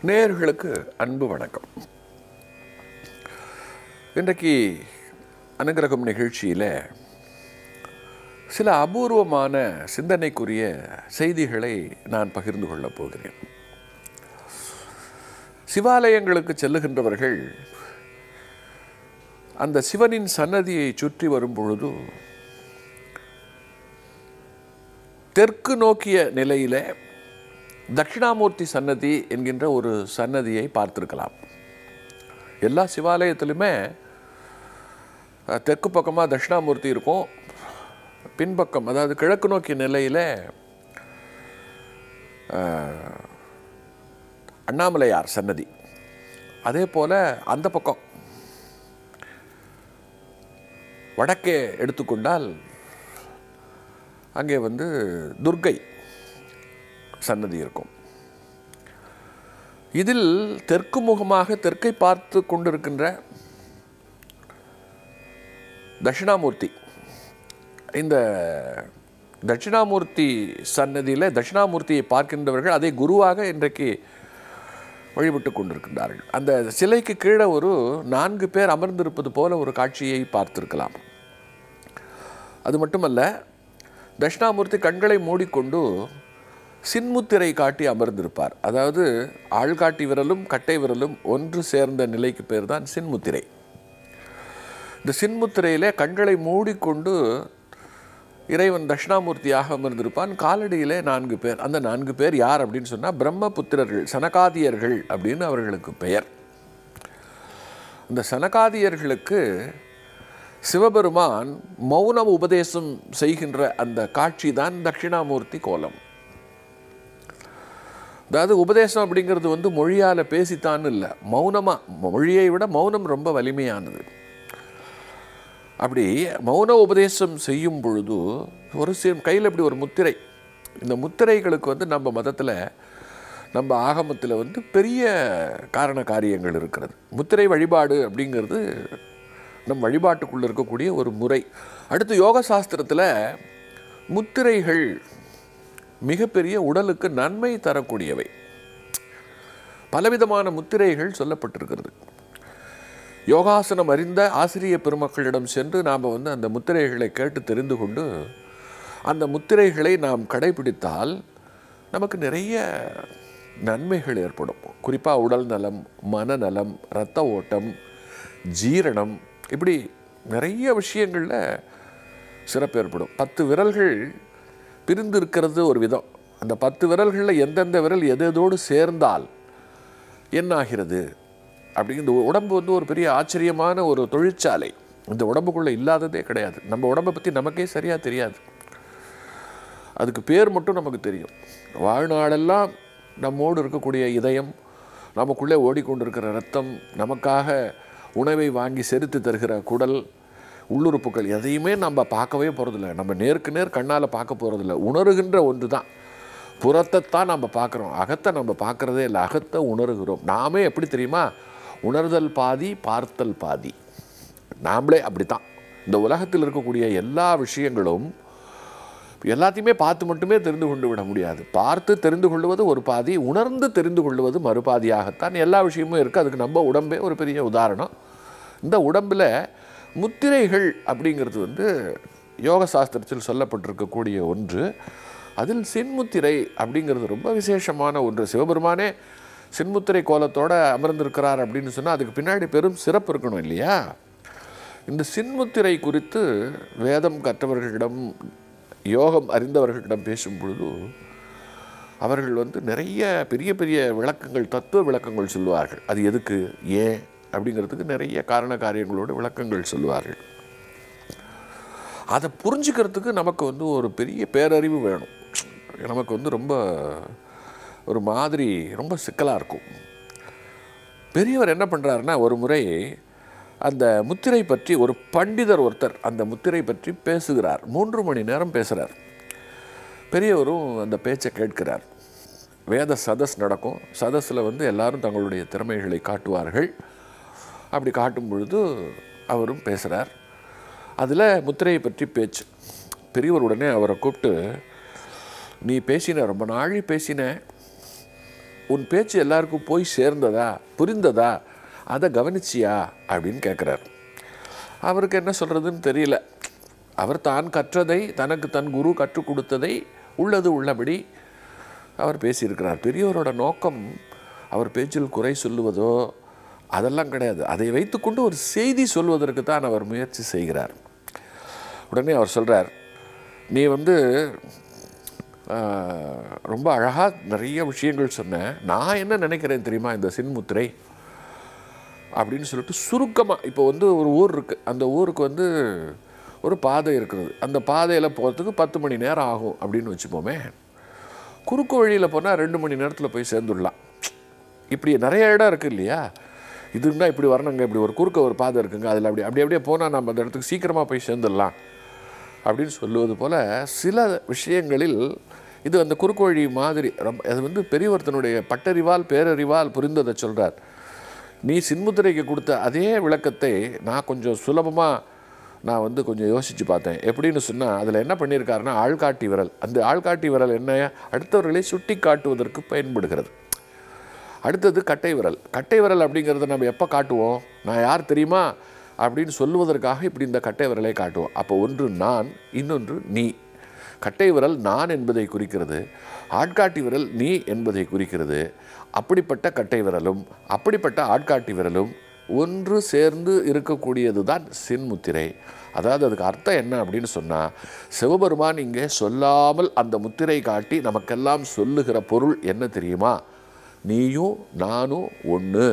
நேயர்களுக்கு அன்பு வணக்கம் இன்றைக்கு அனுகிரகம் நிகழ்ச்சியில் சில அபூர்வமான சிந்தனைக்குரிய செய்திகளை நான் பகிர்ந்து கொள்ளப் போகிறேன் சிவாலயங்களுக்கு செல்லுகின்றவர்கள் அந்த சிவனின் சன்னதியை சுற்றி வரும் பொழுது தெற்கு நோக்கிய நிலையில தட்சிணாமூர்த்தி சன்னதி என்கின்ற ஒரு சன்னதியை பார்த்திருக்கலாம் எல்லா சிவாலயத்திலுமே அஹ், தெற்கு பக்கமாக தட்சிணாமூர்த்தி இருக்கும் பின்பக்கம் அதாவது கிழக்கு நோக்கிய நிலையில் அண்ணாமலையார் சன்னதி அதே போல் அந்த பக்கம் வடக்கே எடுத்துக்கொண்டால் அங்கே வந்து துர்க்கை சன்னதி இருக்கும் இதில் தெற்கு முகமாக தெற்கை பார்த்து கொண்டிருக்கின்ற தட்சிணாமூர்த்தி இந்த தட்சிணாமூர்த்தி சன்னதியில் தட்சிணாமூர்த்தியை பார்க்கின்றவர்கள் அதை குருவாக இன்றைக்கு வழிபட்டு கொண்டிருக்கின்றார்கள் அந்த சிலைக்கு கீழே ஒரு நான்கு பேர் அமர்ந்திருப்பது போல ஒரு காட்சியை பார்த்திருக்கலாம் அது மட்டுமல்ல தட்சிணாமூர்த்தி கண்களை மூடிக்கொண்டு சின்முத்திரை காட்டி அமர்ந்திருப்பார் அதாவது ஆள்காட்டி விரலும் கட்டை விரலும் ஒன்று சேர்ந்த நிலைக்கு பேர் தான் சின்முத்திரை இந்த சின்முத்திரையிலே கண்களை மூடிக்கொண்டு இறைவன் தட்சிணாமூர்த்தியாக அமர்ந்திருப்பான் காலடியிலே நான்கு பேர் அந்த நான்கு பேர் யார் அப்படின்னு சொன்னால் பிரம்மபுத்திரர்கள் சனகாதியர்கள் அப்படின்னு அவர்களுக்கு பெயர் இந்த சனகாதியர்களுக்கு சிவபெருமான் மௌனம் உபதேசம் செய்கின்ற அந்த காட்சி தான் தட்சிணாமூர்த்தி கோலம் அதாவது உபதேசம் அப்படிங்கிறது வந்து மொழியால் பேசித்தான் இல்லை மௌனமாக மொழியை விட மௌனம் ரொம்ப வலிமையானது அப்படி மௌன உபதேசம் செய்யும் பொழுது ஒரு சில கையில் இப்படி ஒரு முத்திரை இந்த முத்திரைகளுக்கு வந்து நம்ம மதத்தில் நம்ம ஆகமத்தில் வந்து பெரிய காரண காரியங்கள் இருக்கிறது முத்திரை வழிபாடு அப்படிங்கிறது நம் வழிபாட்டுக்குள்ளே இருக்கக்கூடிய ஒரு முறை அடுத்து யோக சாஸ்திரத்தில் முத்திரைகள் மிகப்பெரிய உடலுக்கு நன்மை தரக்கூடியவை பலவிதமான முத்திரைகள் சொல்லப்பட்டிருக்கிறது யோகாசனம் அறிந்த ஆசிரிய பெருமக்களிடம் சென்று நாம் வந்து அந்த முத்திரைகளை கேட்டு தெரிந்து கொண்டு அந்த முத்திரைகளை நாம் கடைபிடித்தால் நமக்கு நிறைய நன்மைகள் ஏற்படும் குறிப்பாக உடல் நலம் மனநலம் இரத்த ஓட்டம் ஜீரணம் இப்படி நிறைய விஷயங்களில் சிறப்பு ஏற்படும் பத்து விரல்கள் பிரிந்து இருக்கிறது ஒரு விதம் அந்த பத்து விரல்களில் எந்தெந்த விரல் எது எதோடு சேர்ந்தால் என்னாகிறது அப்படி இந்த உடம்பு வந்து ஒரு பெரிய ஆச்சரியமான ஒரு தொழிற்சாலை இந்த உடம்புக்குள்ளே இல்லாததே கிடையாது நம்ம உடம்பை பற்றி நமக்கே சரியாக தெரியாது அதுக்கு பேர் மட்டும் நமக்கு தெரியும் வாழ்நாளெல்லாம் நம்மோடு இருக்கக்கூடிய இதயம் நமக்குள்ளே ஓடிக்கொண்டிருக்கிற ரத்தம் நமக்காக உணவை வாங்கி செரித்து தருகிற குடல் உள்ளுறுப்புகள் எதையுமே நம்ம பார்க்கவே போகிறதில்ல நம்ம நேருக்கு நேர் கண்ணால் பார்க்க போகிறதில்ல உணர்கின்ற ஒன்று தான் புறத்தைத்தான் நம்ம பார்க்குறோம் அகத்தை நம்ம பார்க்குறதே இல்லை அகத்தை உணர்கிறோம் நாமே எப்படி தெரியுமா உணர்தல் பாதி பார்த்தல் பாதி நாமளே அப்படித்தான் இந்த உலகத்தில் இருக்கக்கூடிய எல்லா விஷயங்களும் எல்லாத்தையுமே பார்த்து மட்டுமே தெரிந்து கொண்டு விட முடியாது பார்த்து தெரிந்து கொள்வது ஒரு பாதி உணர்ந்து தெரிந்து கொள்வது மறுபாதியாகத்தான் எல்லா விஷயமும் இருக்குது அதுக்கு நம்ம உடம்பே ஒரு பெரிய உதாரணம் இந்த உடம்பில் முத்திரைகள் அப்படிங்கிறது வந்து யோக சாஸ்திரத்தில் சொல்லப்பட்டிருக்கக்கூடிய ஒன்று அதில் சின்முத்திரை அப்படிங்கிறது ரொம்ப விசேஷமான ஒன்று சிவபெருமானே சின்முத்திரை கோலத்தோட அமர்ந்திருக்கிறார் அப்படின்னு சொன்னால் அதுக்கு பின்னாடி பெரும் சிறப்பு இருக்கணும் இல்லையா இந்த சின்முத்திரை குறித்து வேதம் கற்றவர்களிடம் யோகம் அறிந்தவர்களிடம் பேசும் பொழுது அவர்கள் வந்து நிறைய பெரிய பெரிய விளக்கங்கள் தத்துவ விளக்கங்கள் சொல்லுவார்கள் அது எதுக்கு ஏன் அப்படிங்கிறதுக்கு நிறைய காரண காரியங்களோட விளக்கங்கள் சொல்லுவார்கள் அதை புரிஞ்சுக்கிறதுக்கு நமக்கு வந்து ஒரு பெரிய பேரறிவு வேணும் நமக்கு வந்து ரொம்ப ஒரு மாதிரி ரொம்ப சிக்கலாக இருக்கும் பெரியவர் என்ன பண்ணுறாருன்னா ஒரு முறை அந்த முத்திரை பற்றி ஒரு பண்டிதர் ஒருத்தர் அந்த முத்திரை பற்றி பேசுகிறார் மூன்று மணி நேரம் பேசுகிறார் பெரியவரும் அந்த பேச்சை கேட்கிறார் வேத சதஸ் நடக்கும் சதஸில் வந்து எல்லாரும் தங்களுடைய திறமைகளை காட்டுவார்கள் அப்படி காட்டும் பொழுது அவரும் பேசுகிறார் அதில் முத்திரையை பற்றி பேச்சு பெரியவர் உடனே அவரை கூப்பிட்டு நீ பேசின ரொம்ப நாழி பேசின உன் பேச்சு எல்லாருக்கும் போய் சேர்ந்ததா புரிந்ததா அதை கவனிச்சியா அப்படின்னு கேட்குறாரு அவருக்கு என்ன சொல்கிறதுன்னு தெரியல அவர் தான் கற்றதை தனக்கு தன் குரு கற்றுக் கொடுத்ததை உள்ளது உள்ளபடி அவர் பேசியிருக்கிறார் பெரியோரோட நோக்கம் அவர் பேச்சில் குறை சொல்லுவதோ அதெல்லாம் கிடையாது அதை வைத்துக்கொண்டு ஒரு செய்தி சொல்வதற்கு தான் அவர் முயற்சி செய்கிறார் உடனே அவர் சொல்கிறார் நீ வந்து ஆஹ், ரொம்ப அழகாக நிறைய விஷயங்கள் சொன்ன நான் என்ன நினைக்கிறேன் தெரியுமா இந்த சின்முத்திரை அப்படின்னு சொல்லிட்டு சுருக்கமாக இப்போ வந்து ஒரு ஊர் இருக்குது அந்த ஊருக்கு வந்து ஒரு பாதை இருக்கிறது அந்த பாதையில் போகிறதுக்கு பத்து மணி நேரம் ஆகும் அப்படின்னு வச்சுப்போமே குறுக்கு வழியில் போனால் ரெண்டு மணி நேரத்தில் போய் சேர்ந்துடலாம் இப்படி நிறைய இடம் இருக்குது இல்லையா இதுன்னா இப்படி வரணுங்க இப்படி ஒரு குறுக்க ஒரு பாதை இருக்குங்க அதில் அப்படி அப்படி அப்படியே போனால் நம்ம அந்த இடத்துக்கு சீக்கிரமாக போய் சேர்ந்துடலாம் அப்படின்னு சொல்லுவது போல் சில விஷயங்களில் இது அந்த குறுக்கு வழி மாதிரி ரொம்ப அது வந்து பெரியவர்த்தனுடைய பட்டறிவால் பேரறிவால் புரிந்ததை சொல்கிறார் நீ சின்முத்திரைக்கு கொடுத்த அதே விளக்கத்தை நான் கொஞ்சம் சுலபமாக நான் வந்து கொஞ்சம் யோசித்து பார்த்தேன் எப்படின்னு சொன்னால் அதில் என்ன பண்ணியிருக்காருன்னா ஆள்காட்டி விரல் அந்த ஆள்காட்டி விரல் என்ன அடுத்தவர்களை சுட்டி காட்டுவதற்கு பயன்படுகிறது அடுத்தது கட்டை விரல் கட்டை விரல் அப்படிங்கிறத நம்ம எப்போ காட்டுவோம் நான் யார் தெரியுமா அப்படின்னு சொல்லுவதற்காக இப்படி இந்த கட்டை விரலை காட்டுவோம் அப்போ ஒன்று நான் இன்னொன்று நீ கட்டை விரல் நான் என்பதை குறிக்கிறது ஆட்காட்டி விரல் நீ என்பதை குறிக்கிறது அப்படிப்பட்ட கட்டை விரலும் அப்படிப்பட்ட ஆட்காட்டி விரலும் ஒன்று சேர்ந்து இருக்கக்கூடியது தான் சின்முத்திரை அதாவது அதுக்கு அர்த்தம் என்ன அப்படின்னு சொன்னால் சிவபெருமான் இங்கே சொல்லாமல் அந்த முத்திரை காட்டி நமக்கெல்லாம் சொல்லுகிற பொருள் என்ன தெரியுமா நீயும் நானும் ஒன்று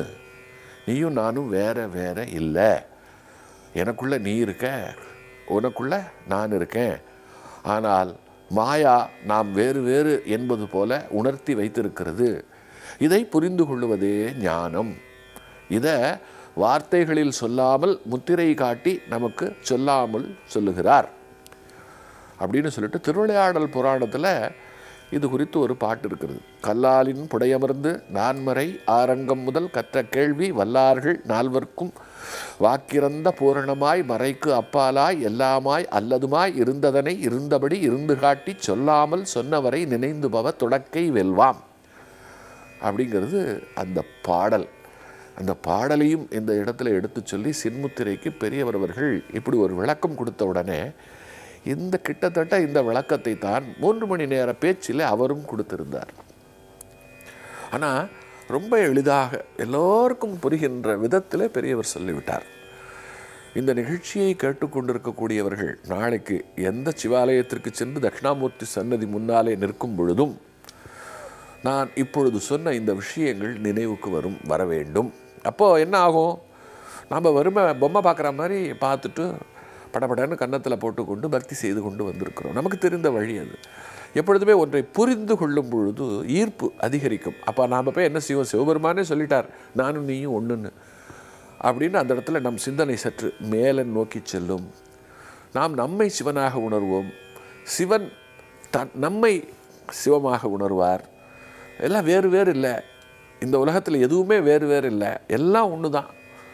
நீயும் நானும் வேற வேற இல்லை எனக்குள்ள நீ இருக்க உனக்குள்ள நான் இருக்கேன் ஆனால் மாயா நாம் வேறு வேறு என்பது போல உணர்த்தி வைத்திருக்கிறது இதை புரிந்து கொள்வதே ஞானம் இதை வார்த்தைகளில் சொல்லாமல் முத்திரை காட்டி நமக்கு சொல்லாமல் சொல்லுகிறார் அப்படின்னு சொல்லிட்டு திருவிளையாடல் புராணத்தில் இது குறித்து ஒரு பாட்டு இருக்கிறது கல்லாலின் புடையமர்ந்து நான்மறை ஆரங்கம் முதல் கற்ற கேள்வி வல்லார்கள் நால்வர்க்கும் வாக்கிறந்த பூரணமாய் மறைக்கு அப்பாலாய் எல்லாமாய் அல்லதுமாய் இருந்ததனை இருந்தபடி இருந்து காட்டி சொல்லாமல் சொன்னவரை நினைந்து பவ தொடக்கை வெல்வாம் அப்படிங்கிறது அந்த பாடல் அந்த பாடலையும் இந்த இடத்துல எடுத்து சொல்லி சின்முத்திரைக்கு பெரியவர் அவர்கள் இப்படி ஒரு விளக்கம் கொடுத்த உடனே இந்த கிட்டத்தட்ட இந்த விளக்கத்தை தான் மூன்று மணி நேர பேச்சில் அவரும் கொடுத்திருந்தார் ஆனால் ரொம்ப எளிதாக எல்லோருக்கும் புரிகின்ற விதத்தில் பெரியவர் சொல்லிவிட்டார் இந்த நிகழ்ச்சியை கேட்டுக்கொண்டிருக்கக்கூடியவர்கள் நாளைக்கு எந்த சிவாலயத்திற்கு சென்று தட்சிணாமூர்த்தி சன்னதி முன்னாலே நிற்கும் பொழுதும் நான் இப்பொழுது சொன்ன இந்த விஷயங்கள் நினைவுக்கு வரும் வர வேண்டும் அப்போது என்ன ஆகும் நாம் வறுமை பொம்மை பார்க்குற மாதிரி பார்த்துட்டு படபடன்னு கன்னத்தில் போட்டுக்கொண்டு பக்தி செய்து கொண்டு வந்திருக்கிறோம் நமக்கு தெரிந்த வழி அது எப்பொழுதுமே ஒன்றை புரிந்து கொள்ளும் பொழுது ஈர்ப்பு அதிகரிக்கும் அப்போ நாம் போய் என்ன செய்வோம் சிவபெருமானே சொல்லிட்டார் நானும் நீயும் ஒன்றுன்னு அப்படின்னு அந்த இடத்துல நம் சிந்தனை சற்று மேலே நோக்கி செல்லும் நாம் நம்மை சிவனாக உணர்வோம் சிவன் தன் நம்மை சிவமாக உணர்வார் எல்லாம் வேறு வேறு இல்லை இந்த உலகத்தில் எதுவுமே வேறு வேறு இல்லை எல்லாம் ஒன்று தான்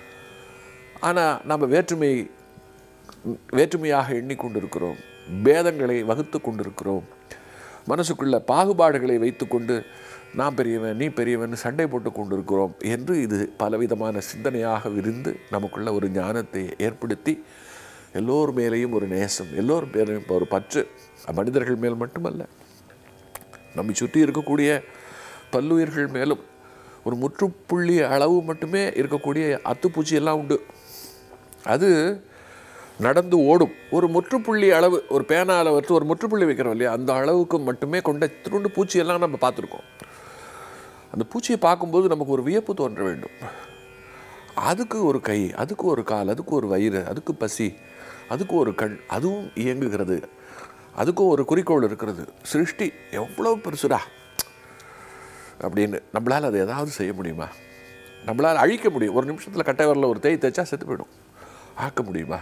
ஆனால் நம்ம வேற்றுமை வேற்றுமையாக எண்ணிக்கொண்டிருக்கிறோம் பேதங்களை வகுத்து கொண்டிருக்கிறோம் மனசுக்குள்ள பாகுபாடுகளை வைத்துக்கொண்டு நான் பெரியவன் நீ பெரியவன் சண்டை போட்டு கொண்டிருக்கிறோம் என்று இது பலவிதமான சிந்தனையாக விரிந்து நமக்குள்ள ஒரு ஞானத்தை ஏற்படுத்தி எல்லோர் மேலேயும் ஒரு நேசம் எல்லோர் மேலேயும் ஒரு பற்று மனிதர்கள் மேல் மட்டுமல்ல நம்மை சுற்றி இருக்கக்கூடிய பல்லுயிர்கள் மேலும் ஒரு முற்றுப்புள்ளி அளவு மட்டுமே இருக்கக்கூடிய அத்துப்பூச்சி எல்லாம் உண்டு அது நடந்து ஓடும் ஒரு முற்றுப்புள்ளி அளவு ஒரு பேனால வச்சு ஒரு முற்றுப்புள்ளி வைக்கிறோம் இல்லையா அந்த அளவுக்கு மட்டுமே கொண்ட திருண்டு பூச்சியெல்லாம் நம்ம பார்த்துருக்கோம் அந்த பூச்சியை பார்க்கும்போது நமக்கு ஒரு வியப்பு தோன்ற வேண்டும் அதுக்கு ஒரு கை அதுக்கு ஒரு கால் அதுக்கு ஒரு வயிறு அதுக்கு பசி அதுக்கு ஒரு கண் அதுவும் இயங்குகிறது அதுக்கும் ஒரு குறிக்கோள் இருக்கிறது சிருஷ்டி எவ்வளோ பெருசுடா அப்படின்னு நம்மளால் அதை ஏதாவது செய்ய முடியுமா நம்மளால் அழிக்க முடியும் ஒரு நிமிஷத்தில் கட்டை வரல ஒரு தேய் தேய்ச்சா செத்து போயிடும் ஆக்க முடியுமா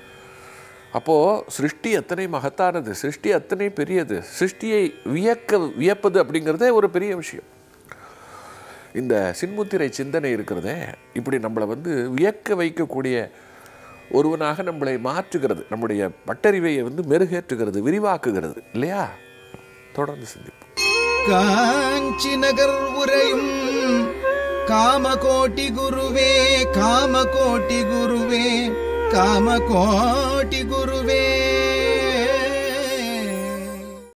அப்போது சிருஷ்டி எத்தனை மகத்தானது சிருஷ்டி அத்தனை பெரியது சிருஷ்டியை வியக்க வியப்பது அப்படிங்கிறதே ஒரு பெரிய விஷயம் இந்த சின்முத்திரை சிந்தனை இருக்கிறதே இப்படி நம்மளை வந்து வியக்க வைக்கக்கூடிய ஒருவனாக நம்மளை மாற்றுகிறது நம்முடைய பட்டறிவை வந்து மெருகேற்றுகிறது விரிவாக்குகிறது இல்லையா தொடர்ந்து சிந்திப்போம் காஞ்சி நகர் உரையும் காமகோட்டி குருவே காமகோட்டி குருவே காமகோட்டி குருவே